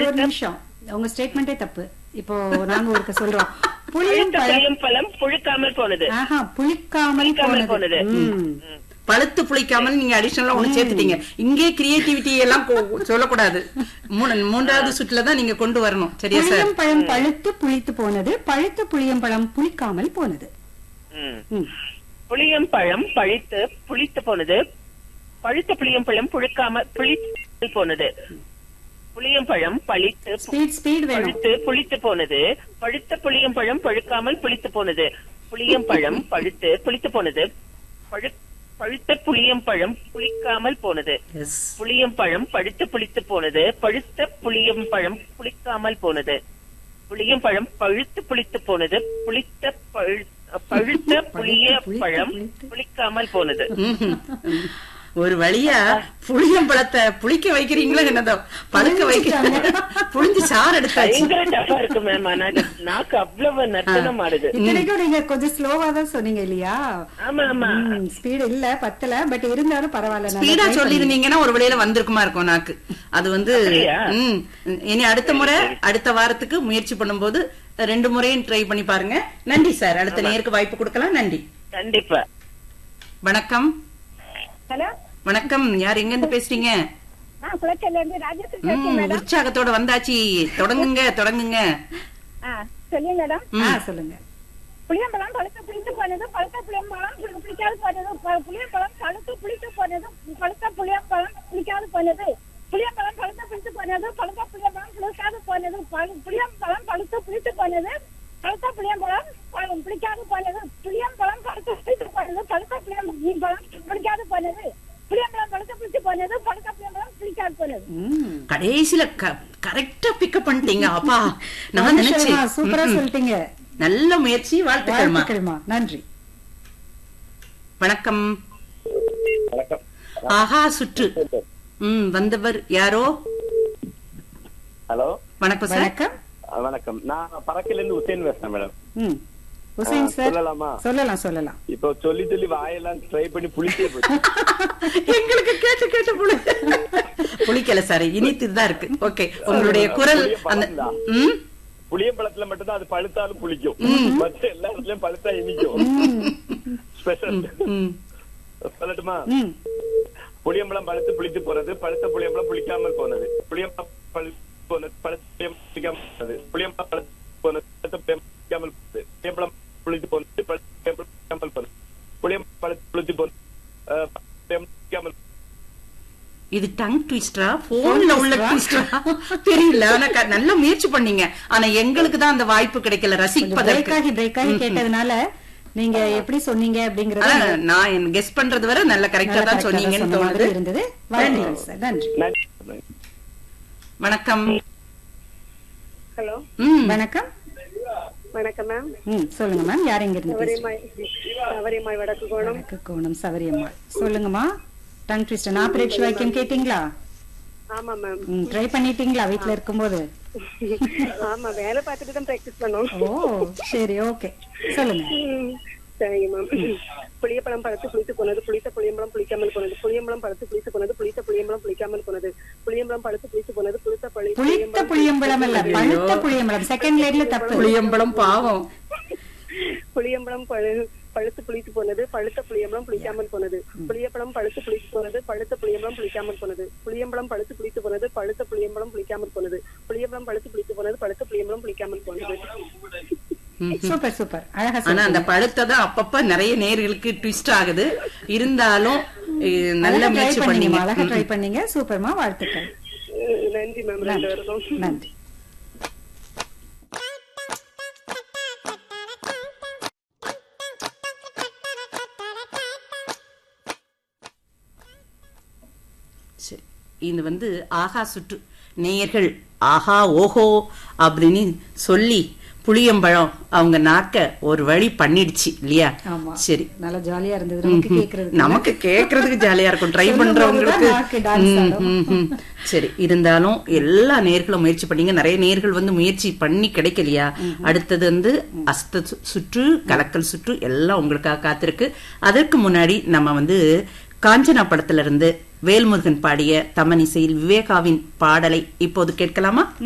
ஒரு நிமிஷம் உங்க ஸ்டேட்மெண்டே தப்பு இப்போ நாங்க ஒருக்க சொல்றோம் புளியம் பழுத்த பழம் புளியம் பழம் புழுக்காமல் போனது ஆஹா புளிக்காமல் புளிக்காமல் போனது போனது. ம். பழுத்து புளிக்காமல் நீங்க அடிஷனலா ஒண்ணு சேர்த்துட்டீங்க இங்கே கிரியேட்டிவிட்டி எல்லாம் கொ- சொல்லக்கூடாது மூணு- மூன்றாவது சுற்றுல தான் நீங்க கொண்டு வரணும் சரியா சார் புளியம் பழம் பழுத்து புளித்து போனது பழுத்த புளியம் பழம் புளிக்காமல் போனது ம். ம். புளியம் பழம் பழுத்து புளித்து போனது பழுத்த புளியம் பழம் புழுக்காமல் புளித்து போனது புளியம் பழம் பழித்து ஸ்பீட் ஸ்பீட் வேணும் பழுத்து புளித்து போனது பழுத்த புளியம் பழம் பழுக்காமல் புளித்து போனது புளியம் பழம் பழுத்து புளித்து போனது பழு பழுத்த புளியம் பழம் புளிக்காமல் போனது எஸ் புளியம் பழம் பழுத்து புளித்து போனது பழுத்த புளியம் பழம் புளிக்காமல் போனது புளியம் பழம் பழுத்து புளித்து போனது புளித்த பழு- பழுத்த புளிய புளித்து, பழம் புளித்து. புளிக்காமல் போனது ஒரு வழியா புளியம் பழத்தை புளிக்க வைக்கிறீங்களோ என்னதோ பழுக்க வைக்க புளிஞ்சு சாறு எடுத்தாச்சு பயங்கர டஃபா இருக்கு மேம் ஆனா அது நாக்கு அவ்வளவு நர்த்தனம் ஆடுது இத்தனைக்கும் நீங்க கொஞ்சம் ஸ்லோவா தான் சொன்னீங்க இல்லையா ஆமா ஆமா ஸ்பீடு இல்ல பத்தல பட் இருந்தாலும் பரவாயில்ல நல்லா ஸ்பீடா try பண்ணீங்க. சொல்லிருந்தீங்கன்னா ஒரு வழியில வந்திருக்குமா இருக்கும் நாக்கு அது வந்து அப்படியா? ம் இனி அடுத்த முறை அடுத்த வாரத்துக்கு முயற்சி பண்ணும்போது ரெண்டு முறையும் ட்ரை பண்ணி பாருங்க நன்றி சார் அடுத்த நேருக்கு வாய்ப்பு கொடுக்கலாம் நன்றி கண்டிப்பா வணக்கம் ஹலோ வணக்கம் யார் எங்க இருந்து பேசுறீங்க ஆ குளச்சல்ல இருந்து ராஜேஸ்வரி ம், பேசுறேன் மேடம் உற்சாகத்தோட வந்தாச்சு தொடங்குங்க தொடங்குங்க ஆ சொல்லுங்க மேடம் ஆ சொல்லுங்க புளியம்பழம் பழுத்து புளித்து போனது பழுத்த புளியம்பழம் புளி- புளிக்காது போனது ப- புளியம்பழம் பழுத்து புளித்து போனது பழுத்த புளியம்பழம் புளிக்காது போனது புளியம்பழம் பழுத்து புளித்து போனது பழுத்த புளியம்பழம் புளிக்காது போனது பழு- புளியம்பழம் பழுத்து புளித்து போனது பழுத்த புளியம்பழம் பழம் புளிக்காது போனது புளியம்பழம் பழுத்து புளித்து போனது பழுத்த புளியம்பழம் புளிக்காது போனது புளியம்பழம் பழுத்து புளித்து போனது பழுத்த புளியம்பழம் புளிக்காது போனது ம். கடைசியில கரெக்டா பிக்கப் பண்ணிட்டீங்க அப்பா நான் சூப்பரா நினைச்சேன் சூப்பரா ம், ம். சொல்லிட்டீங்க நல்ல முயற்சி வாழ்த்துக்கள்மா வாழ்த்துக்கள்மா நன்றி வணக்கம் வணக்கம் ஆஹா சுற்று ம் வந்தவர் யாரோ ஹலோ வணக்கம் சார் வணக்கம் அஹ் வணக்கம் நான் பறக்கையில இருந்து உசேன் பேசுறேன் மேடம் ம் ஹுசைன் ஆ, சார் சொல்லலாமா? சொல்லலாம் சொல்லலாம் இப்போ சொல்லி சொல்லி வாயெல்லாம் ட்ரை பண்ணி புளிச்சே போச்சு எங்களுக்கு கேட்டு கேட்டு புளி புளிக்கல சார் இனித்துதான் இருக்கு ஓகே உங்களுடைய குரல் புளிய அந்த பழம்தான். ம் புளியம்பழத்துல மட்டும்தான் அது பழுத்தாலும் புளிக்கும் மற்ற எல்லா இடத்துலயும் பழுத்தா இனிக்கும் ஸ்பெஷல் ம் சொல்லட்டுமா ம் புளியம்பழம் பழுத்து புளித்து போனது பழுத்த புளியம்பழம் புளிக்காமல் போனது புளியம்பழம் பழுத்து போனது பழுத்த புளியம் புளிக்காமல் போனது புளியம்பழம் பழுத்த புளியம் புளிக்காமல் போனது புளியம்பழம் புளித்து போனது பழுத்த புளியம்பழம் புளிக்காமல் போனது புளியம்பழம் பழுத்து புளித்து போனது அஹ், புளியம் புளிக்காமல் இது டங் ட்விஸ்டரா போன்ல உள்ள ட்விஸ்டரா தெரியல ஆனா க- நல்ல முயற்சி பண்ணீங்க ஆனா எங்களுக்கு தான் அந்த வாய்ப்பு கிடைக்கல பிரேக் ரசிப்பதற்கு ஆகி பிரேக் ஆகி கேட்டதுனால நீங்க எப்படி சொன்னீங்க அப்படிங்கறத ஆனா நான் கெஸ் பண்றது வரை நல்ல கரெக்டா நல்லா தான் correct ஆ சொன்னீங்கன்னு சொன்ன மாதிரி தோணுது இருந்தது வாழ்த்துக்கள் சார் நன்றி நன்றி வணக்கம் ஹலோ ம் வணக்கம் வணக்கம் மேம் ம் சொல்லுங்க மேம் யார் எங்க இருந்து பேசுறீங்க சவரிமாய் சவரிமாய் வடக்கு கோணம் வடக்கு கோணம் சவரியம்மாள் சொல்லுங்கம்மா டங் ட்விஸ்டர் நான் பிரேக்ஷ வாக்கியம் கேட்டீங்களா ஆமா மேம் ம் ட்ரை பண்ணிட்டீங்களா வீட்ல இருக்கும்போது ஆமா வேலை பார்த்துட்டு தான் பிராக்டிஸ் பண்ணோம் ஓ சரி ஓகே சொல்லுங்க ம், சரிங்க மேம் புளியப்பழம் பழத்து புளித்து போனது புளித்த புளியம்பழம் புளிக்காமல் போனது புளியம்பழம் பழத்து புளித்து போனது புளித்த புளியம்பழம் புளிக்காமல் போனது புளியம்பழம் பழுத்து புளித்து போனது புளித்த பழி புளித்த புளியம்பழம் இல்ல பழுத்த புளியம்பழம் செகண்ட் லேட்ல தப்பு புளியம்பழம் பாவம் புளியம்பழம் பழு பழுத்து புளித்து போனது பழுத்த புளியம்பழம் புளிக்காமல் போனது புளியப்பழம் பழுத்து புளித்து போனது பழுத்த புளியம்பழம் புளிக்காமல் போனது புளியம்பழம் பழுத்து புளித்து போனது பழுத்த புளியம்பழம் புளிக்காமல் போனது புளியம்பழம் பழுத்து புளித்து போனது பழுத்த புளியம்பழம் புளிக்காமல் போனது சூப்பர் சூப்பர் அழகா ஆனா அந்த சொல்லுங்க பழுத்தை தான் அப்பப்ப நிறைய நேர்களுக்கு ட்விஸ்ட் ஆகுது இருந்தாலும் அஹ், நல்ல ட்ரை முயற்சி பண்ணீங்க பண்ணீங்க அழகா ட்ரை பண்ணீங்க சூப்பர்மா வாழ்த்துக்கள் அஹ் நன்றி மேம் ரெண்டு பேருக்கும் நன்றி சரி இது வந்து ஆஹா சுற்று நேயர்கள் ஆஹா ஓஹோ அப்படின்னு சொல்லி புளியம்பழம் அவங்க நாக்க ஒரு வழி பண்ணிடுச்சு இல்லையா ஆமா சரி நல்லா ஜாலியா இருந்தது நமக்கு கேக்குறது நமக்கு கேக்குறதுக்கு ஜாலியா இருக்கும் ட்ரை சொல்லும் பண்றவங்களுக்கு போதுதான் நாக்கு dance ம், ஆடும். ம், ம். சரி இருந்தாலும் எல்லா நேர்களும் முயற்சி பண்ணீங்க நிறைய நேர்கள் வந்து முயற்சி பண்ணி கிடைக்கலையா அடுத்தது வந்து அஸ்த சு- சுற்று கலக்கல் சுற்று எல்லாம் உங்களுக்காக காத்திருக்கு அதற்கு முன்னாடி நம்ம வந்து காஞ்சனா படத்துல இருந்து வேல்முருகன் பாடிய தமனிசையில் விவேகாவின் பாடலை இப்போது கேட்கலாமா